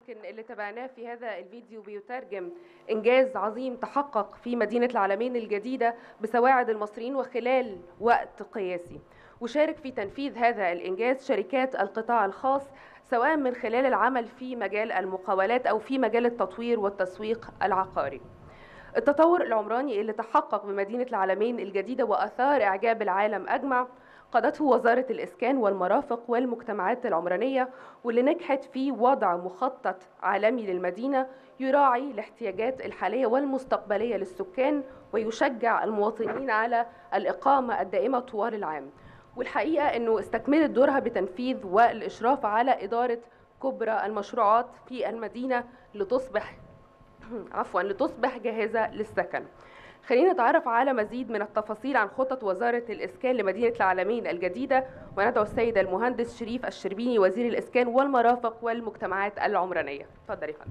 يمكن اللي تابعناه في هذا الفيديو بيترجم إنجاز عظيم تحقق في مدينة العالمين الجديدة بسواعد المصريين وخلال وقت قياسي وشارك في تنفيذ هذا الإنجاز شركات القطاع الخاص سواء من خلال العمل في مجال المقاولات أو في مجال التطوير والتسويق العقاري التطور العمراني اللي تحقق بمدينة العالمين الجديدة وأثار إعجاب العالم أجمع قادته وزارة الإسكان والمرافق والمجتمعات العمرانية واللي نجحت في وضع مخطط عالمي للمدينة يراعي الاحتياجات الحالية والمستقبلية للسكان ويشجع المواطنين على الإقامة الدائمة طوال العام والحقيقة أنه استكملت دورها بتنفيذ والإشراف على إدارة كبرى المشروعات في المدينة لتصبح عفوا لتصبح جاهزة للسكن خلينا نتعرف على مزيد من التفاصيل عن خطط وزارة الإسكان لمدينة العالمين الجديدة وندعو السيد المهندس شريف الشربيني وزير الإسكان والمرافق والمجتمعات العمرانية اتفضل يا فندم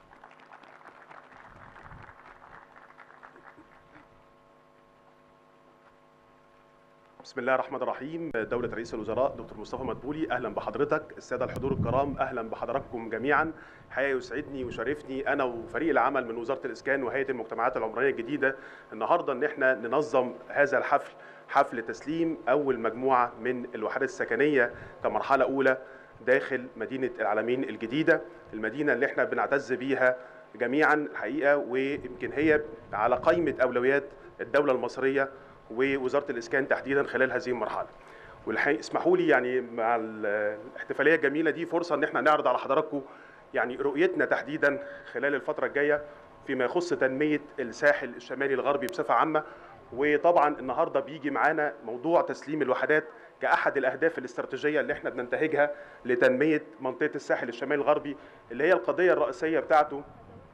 بسم الله الرحمن الرحيم دولة رئيس الوزراء دكتور مصطفى مدبولي أهلا بحضرتك السادة الحضور الكرام أهلا بحضراتكم جميعا حقيقة يسعدني ويشرفني أنا وفريق العمل من وزارة الإسكان وهيئة المجتمعات العمرانية الجديدة النهاردة إن احنا ننظم هذا الحفل حفل تسليم أول مجموعة من الوحدات السكنية كمرحلة أولى داخل مدينة العالمين الجديدة المدينة اللي احنا بنعتز بيها جميعا الحقيقة ويمكن هي على قائمة أولويات الدولة المصرية ووزاره الاسكان تحديدا خلال هذه المرحله. والحقيقه اسمحوا لي يعني مع الاحتفاليه الجميله دي فرصه ان احنا نعرض على حضراتكم يعني رؤيتنا تحديدا خلال الفتره الجايه فيما يخص تنميه الساحل الشمالي الغربي بصفه عامه وطبعا النهارده بيجي معانا موضوع تسليم الوحدات كاحد الاهداف الاستراتيجيه اللي احنا بننتهجها لتنميه منطقه الساحل الشمالي الغربي اللي هي القضيه الرئيسيه بتاعته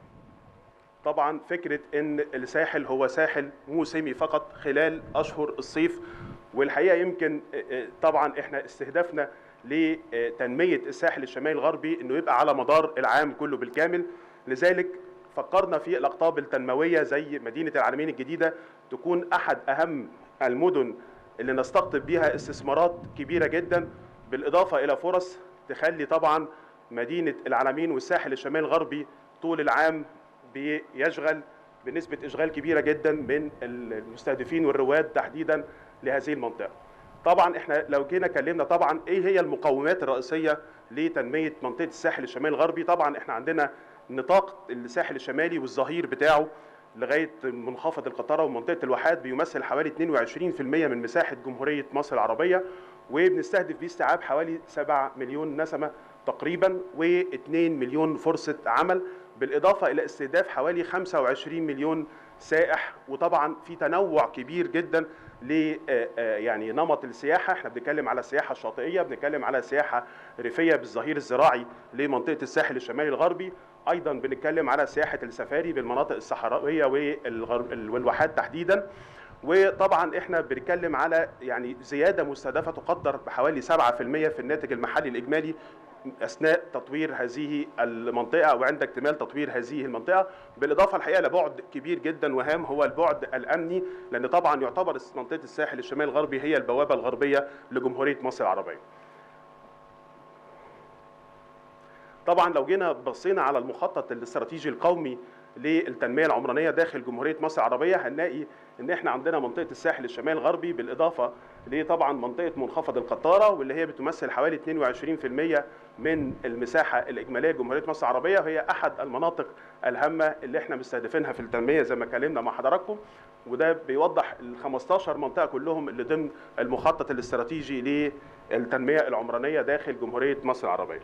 طبعا فكره ان الساحل هو ساحل موسمي فقط خلال اشهر الصيف والحقيقه يمكن طبعا احنا استهدافنا لتنميه الساحل الشمالي الغربي انه يبقى على مدار العام كله بالكامل لذلك فكرنا في الاقطاب التنمويه زي مدينه العالمين الجديده تكون احد اهم المدن اللي نستقطب بها استثمارات كبيره جدا بالاضافه الى فرص تخلي طبعا مدينه العالمين والساحل الشمالي الغربي طول العام بيشغل بنسبة إشغال كبيرة جدا من المستهدفين والرواد تحديدا لهذه المنطقة طبعا احنا لو جينا كلمنا طبعا ايه هي المقومات الرئيسية لتنمية منطقة الساحل الشمالي الغربي طبعا احنا عندنا نطاق الساحل الشمالي والظهير بتاعه لغايه منخفض القطاره ومنطقه الواحات بيمثل حوالي 22% من مساحه جمهوريه مصر العربيه وبنستهدف بيه استيعاب حوالي 7 مليون نسمه تقريبا و2 مليون فرصه عمل بالاضافه الى استهداف حوالي 25 مليون سائح وطبعا في تنوع كبير جدا ل يعني نمط السياحه احنا بنتكلم على السياحه الشاطئيه بنتكلم على سياحه ريفيه بالظهير الزراعي لمنطقه الساحل الشمالي الغربي ايضا بنتكلم على سياحه السفاري بالمناطق الصحراويه والواحات تحديدا وطبعا احنا بنتكلم على يعني زياده مستهدفه تقدر بحوالي 7% في الناتج المحلي الاجمالي اثناء تطوير هذه المنطقه وعند اكتمال تطوير هذه المنطقه بالاضافه الحقيقه لبعد كبير جدا وهام هو البعد الامني لان طبعا يعتبر منطقه الساحل الشمالي الغربي هي البوابه الغربيه لجمهوريه مصر العربيه. طبعا لو جينا بصينا على المخطط الاستراتيجي القومي للتنميه العمرانيه داخل جمهوريه مصر العربيه هنلاقي ان احنا عندنا منطقه الساحل الشمالي الغربي بالاضافه لطبعا منطقه منخفض القطاره واللي هي بتمثل حوالي 22% من المساحه الاجماليه لجمهوريه مصر العربيه وهي احد المناطق الهامه اللي احنا مستهدفينها في التنميه زي ما اتكلمنا مع حضراتكم وده بيوضح ال 15 منطقه كلهم اللي ضمن المخطط الاستراتيجي للتنميه العمرانيه داخل جمهوريه مصر العربيه.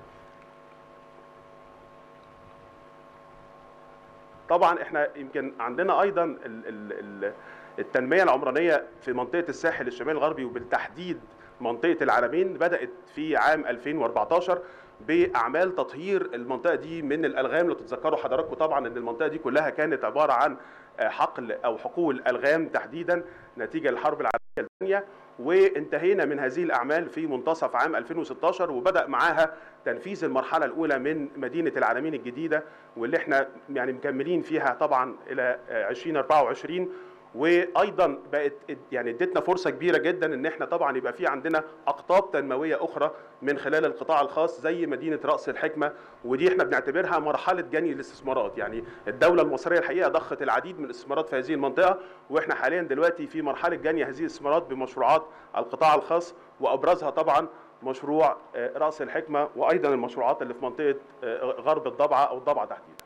طبعا احنا يمكن عندنا ايضا التنميه العمرانيه في منطقه الساحل الشمالي الغربي وبالتحديد منطقه العالمين بدات في عام 2014 باعمال تطهير المنطقه دي من الالغام لو تتذكروا حضراتكم طبعا ان المنطقه دي كلها كانت عباره عن حقل او حقول الغام تحديدا نتيجه للحرب العالميه الثانيه وانتهينا من هذه الاعمال في منتصف عام 2016 وبدا معاها تنفيذ المرحله الاولى من مدينه العالمين الجديده واللي احنا يعني مكملين فيها طبعا الى 2024 وايضا بقت يعني ادتنا فرصه كبيره جدا ان احنا طبعا يبقى في عندنا اقطاب تنمويه اخرى من خلال القطاع الخاص زي مدينه راس الحكمه ودي احنا بنعتبرها مرحله جني الاستثمارات يعني الدوله المصريه الحقيقه ضخت العديد من الاستثمارات في هذه المنطقه واحنا حاليا دلوقتي في مرحله جني هذه الاستثمارات بمشروعات القطاع الخاص وابرزها طبعا مشروع راس الحكمه وايضا المشروعات اللي في منطقه غرب الضبعه او الضبعه تحديدا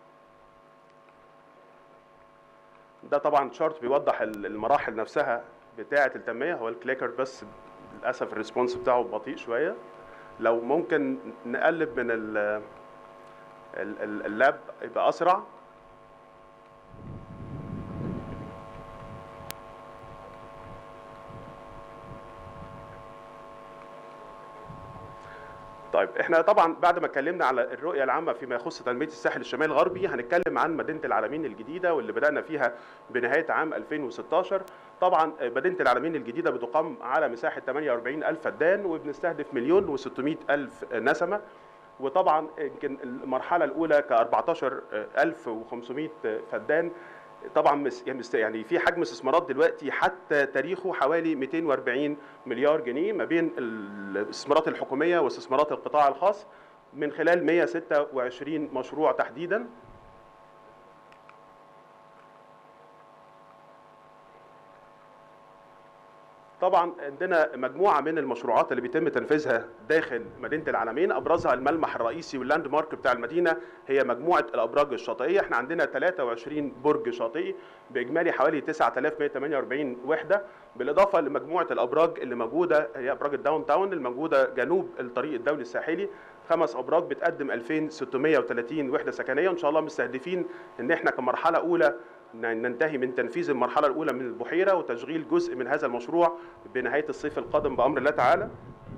ده طبعا شارت بيوضح المراحل نفسها بتاعه التنميه هو الكليكر بس للاسف الريسبونس بتاعه بطيء شويه لو ممكن نقلب من اللاب يبقى اسرع طيب احنا طبعا بعد ما اتكلمنا على الرؤيه العامه فيما يخص تنميه الساحل الشمالي الغربي هنتكلم عن مدينه العالمين الجديده واللي بدانا فيها بنهايه عام 2016 طبعا مدينه العالمين الجديده بتقام على مساحه 48 الف فدان وبنستهدف مليون و600 الف نسمه وطبعا يمكن المرحله الاولى ك 14500 فدان طبعا يعني في حجم استثمارات دلوقتي حتى تاريخه حوالي 240 مليار جنيه ما بين الاستثمارات الحكوميه واستثمارات القطاع الخاص من خلال 126 مشروع تحديدا طبعا عندنا مجموعه من المشروعات اللي بيتم تنفيذها داخل مدينه العالمين ابرزها الملمح الرئيسي واللاند مارك بتاع المدينه هي مجموعه الابراج الشاطئيه احنا عندنا 23 برج شاطئي باجمالي حوالي 9148 وحده بالاضافه لمجموعه الابراج اللي موجوده هي ابراج الداون تاون الموجوده جنوب الطريق الدولي الساحلي خمس ابراج بتقدم 2630 وحده سكنيه وان شاء الله مستهدفين ان احنا كمرحله اولى ننتهي من تنفيذ المرحلة الأولى من البحيرة وتشغيل جزء من هذا المشروع بنهاية الصيف القادم بأمر الله تعالى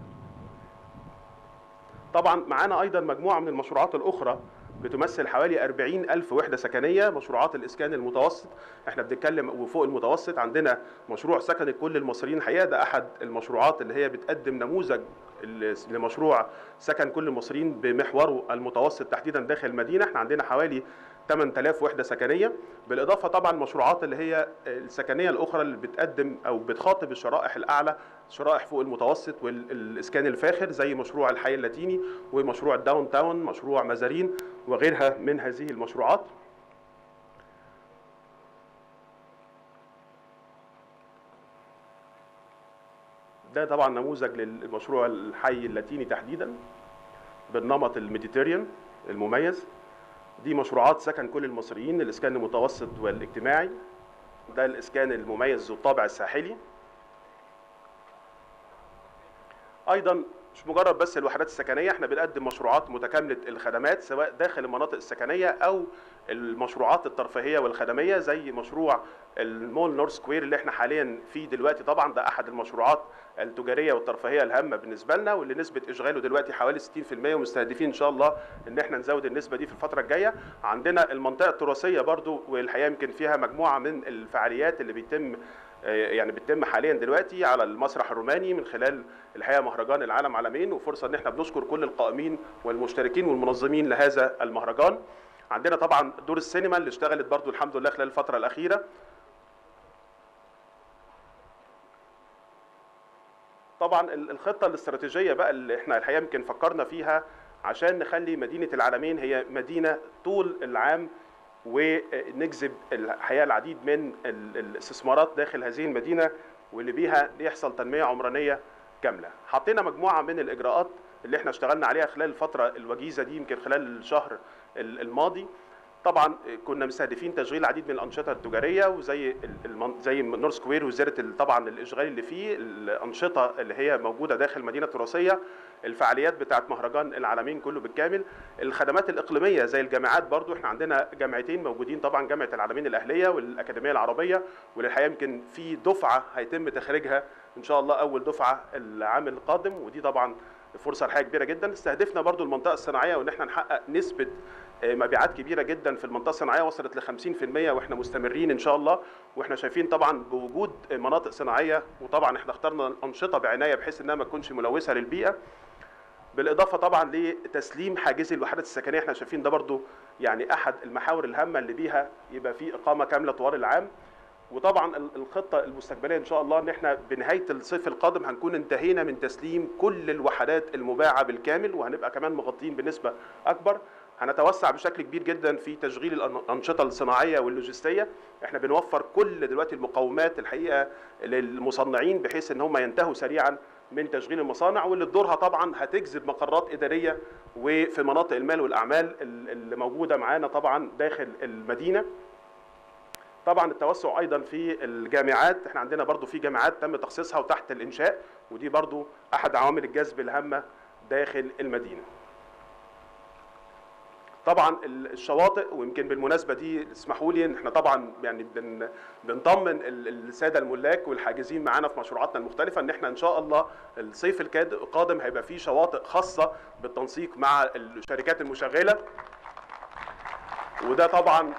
طبعا معانا أيضا مجموعة من المشروعات الأخرى بتمثل حوالي 40 ألف وحدة سكنية مشروعات الإسكان المتوسط احنا بنتكلم وفوق المتوسط عندنا مشروع سكن لكل المصريين الحقيقة ده أحد المشروعات اللي هي بتقدم نموذج لمشروع سكن كل المصريين بمحوره المتوسط تحديدا داخل المدينة احنا عندنا حوالي 8000 وحده سكنيه بالاضافه طبعا المشروعات اللي هي السكنيه الاخرى اللي بتقدم او بتخاطب الشرائح الاعلى شرائح فوق المتوسط والاسكان الفاخر زي مشروع الحي اللاتيني ومشروع الداون تاون مشروع مزارين وغيرها من هذه المشروعات ده طبعا نموذج للمشروع الحي اللاتيني تحديدا بالنمط الميديتيريان المميز دي مشروعات سكن كل المصريين الاسكان المتوسط والاجتماعي ده الاسكان المميز ذو الطابع الساحلي ايضا مش مجرد بس الوحدات السكنيه احنا بنقدم مشروعات متكامله الخدمات سواء داخل المناطق السكنيه او المشروعات الترفيهيه والخدميه زي مشروع المول نورث سكوير اللي احنا حاليا فيه دلوقتي طبعا ده احد المشروعات التجاريه والترفيهيه الهامه بالنسبه لنا واللي نسبه اشغاله دلوقتي حوالي 60% ومستهدفين ان شاء الله ان احنا نزود النسبه دي في الفتره الجايه عندنا المنطقه التراثيه برضو والحقيقه يمكن فيها مجموعه من الفعاليات اللي بيتم يعني بتتم حاليا دلوقتي على المسرح الروماني من خلال الحقيقه مهرجان العالم عالمين وفرصه ان احنا بنشكر كل القائمين والمشتركين والمنظمين لهذا المهرجان عندنا طبعا دور السينما اللي اشتغلت برضو الحمد لله خلال الفتره الاخيره طبعا الخطه الاستراتيجيه بقى اللي احنا الحقيقه يمكن فكرنا فيها عشان نخلي مدينه العالمين هي مدينه طول العام ونجذب الحقيقه العديد من الاستثمارات داخل هذه المدينه واللي بيها يحصل تنميه عمرانيه كامله. حطينا مجموعه من الاجراءات اللي احنا اشتغلنا عليها خلال الفتره الوجيزه دي يمكن خلال الشهر الماضي. طبعا كنا مستهدفين تشغيل العديد من الانشطه التجاريه وزي زي نور سكوير وزياره طبعا الاشغال اللي فيه الانشطه اللي هي موجوده داخل المدينه التراثيه الفعاليات بتاعه مهرجان العالمين كله بالكامل الخدمات الاقليميه زي الجامعات برضو احنا عندنا جامعتين موجودين طبعا جامعه العالمين الاهليه والاكاديميه العربيه والحقيقه يمكن في دفعه هيتم تخريجها ان شاء الله اول دفعه العام القادم ودي طبعا فرصه الحقيقه كبيره جدا استهدفنا برضو المنطقه الصناعيه وان احنا نحقق نسبه مبيعات كبيره جدا في المنطقه الصناعيه وصلت ل 50% واحنا مستمرين ان شاء الله واحنا شايفين طبعا بوجود مناطق صناعيه وطبعا احنا اخترنا انشطه بعنايه بحيث انها ما تكونش ملوثه للبيئه بالاضافه طبعا لتسليم حاجزي الوحدات السكنيه احنا شايفين ده برضو يعني احد المحاور الهامه اللي بيها يبقى في اقامه كامله طوال العام وطبعا الخطه المستقبليه ان شاء الله ان احنا بنهايه الصيف القادم هنكون انتهينا من تسليم كل الوحدات المباعه بالكامل وهنبقى كمان مغطين بنسبه اكبر هنتوسع بشكل كبير جدا في تشغيل الانشطه الصناعيه واللوجستيه احنا بنوفر كل دلوقتي المقومات الحقيقه للمصنعين بحيث ان هم ينتهوا سريعا من تشغيل المصانع واللي بدورها طبعا هتجذب مقرات اداريه وفي مناطق المال والاعمال اللي موجوده معانا طبعا داخل المدينه طبعا التوسع ايضا في الجامعات احنا عندنا برضو في جامعات تم تخصيصها وتحت الانشاء ودي برضو احد عوامل الجذب الهامه داخل المدينه طبعا الشواطئ ويمكن بالمناسبه دي اسمحوا لي ان احنا طبعا يعني بن بنطمن الساده الملاك والحاجزين معانا في مشروعاتنا المختلفه ان احنا ان شاء الله الصيف القادم هيبقى فيه شواطئ خاصه بالتنسيق مع الشركات المشغله وده طبعا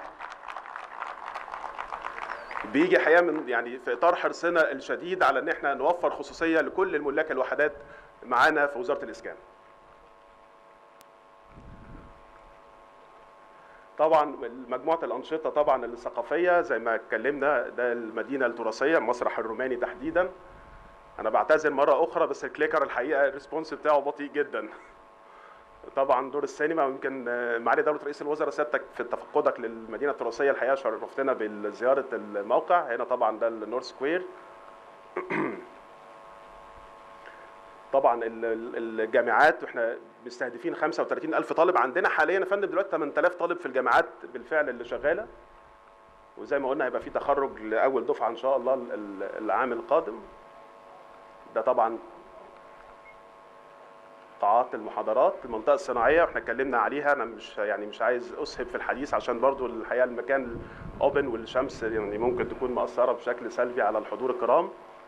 بيجي حقيقه من يعني في اطار حرصنا الشديد على ان احنا نوفر خصوصيه لكل الملاك الوحدات معانا في وزاره الاسكان. طبعا مجموعه الانشطه طبعا الثقافيه زي ما اتكلمنا ده المدينه التراثيه المسرح الروماني تحديدا انا بعتذر مره اخرى بس الكليكر الحقيقه الريسبونس بتاعه بطيء جدا طبعا دور السينما ويمكن معالي دوله رئيس الوزراء سيادتك في تفقدك للمدينه التراثيه الحقيقه شرفتنا بزياره الموقع هنا طبعا ده النورث سكوير طبعا الجامعات واحنا مستهدفين 35 ألف طالب عندنا حاليا يا فندم دلوقتي 8000 طالب في الجامعات بالفعل اللي شغاله وزي ما قلنا هيبقى في تخرج لاول دفعه ان شاء الله العام القادم ده طبعا قاعات المحاضرات المنطقه الصناعيه واحنا اتكلمنا عليها انا مش يعني مش عايز اسهب في الحديث عشان برضو الحقيقه المكان اوبن والشمس يعني ممكن تكون مأثره بشكل سلبي على الحضور الكرام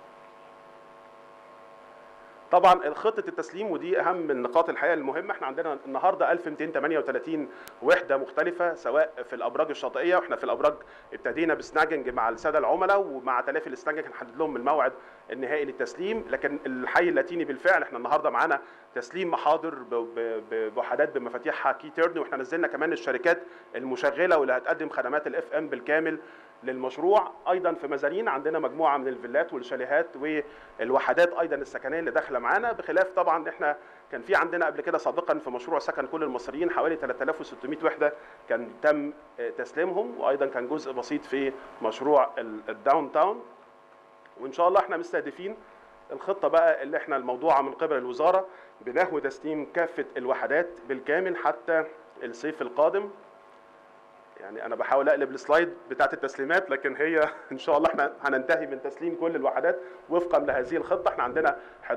طبعا خطه التسليم ودي اهم النقاط الحقيقه المهمه احنا عندنا النهارده 1238 وحده مختلفه سواء في الابراج الشاطئيه واحنا في الابراج ابتدينا بسناجنج مع الساده العملاء ومع تلافي السناجنج هنحدد لهم الموعد النهائي للتسليم لكن الحي اللاتيني بالفعل احنا النهارده معانا تسليم محاضر بوحدات بمفاتيحها كي تيرن واحنا نزلنا كمان الشركات المشغله واللي هتقدم خدمات الاف ام بالكامل للمشروع ايضا في مزارين عندنا مجموعه من الفيلات والشاليهات والوحدات ايضا السكنيه اللي داخله معانا بخلاف طبعا احنا كان في عندنا قبل كده سابقا في مشروع سكن كل المصريين حوالي 3600 وحده كان تم تسليمهم وايضا كان جزء بسيط في مشروع الداون تاون وان شاء الله احنا مستهدفين الخطه بقى اللي احنا الموضوعه من قبل الوزاره بنحو تسليم كافه الوحدات بالكامل حتى الصيف القادم يعني انا بحاول اقلب السلايد بتاعت التسليمات لكن هي ان شاء الله احنا هننتهي من تسليم كل الوحدات وفقا لهذه الخطه احنا عندنا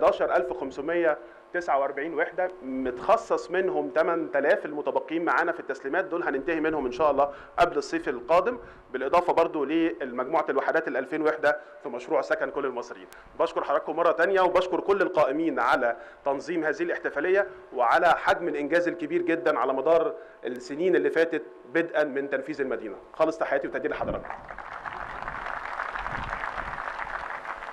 11549 وحده متخصص منهم 8000 المتبقين معانا في التسليمات دول هننتهي منهم ان شاء الله قبل الصيف القادم بالاضافه برضو لمجموعه الوحدات ال 2000 وحده في مشروع سكن كل المصريين بشكر حضراتكم مره ثانيه وبشكر كل القائمين على تنظيم هذه الاحتفاليه وعلى حجم الانجاز الكبير جدا على مدار السنين اللي فاتت بدءا من تنفيذ المدينه خالص تحياتي وتقدير لحضراتكم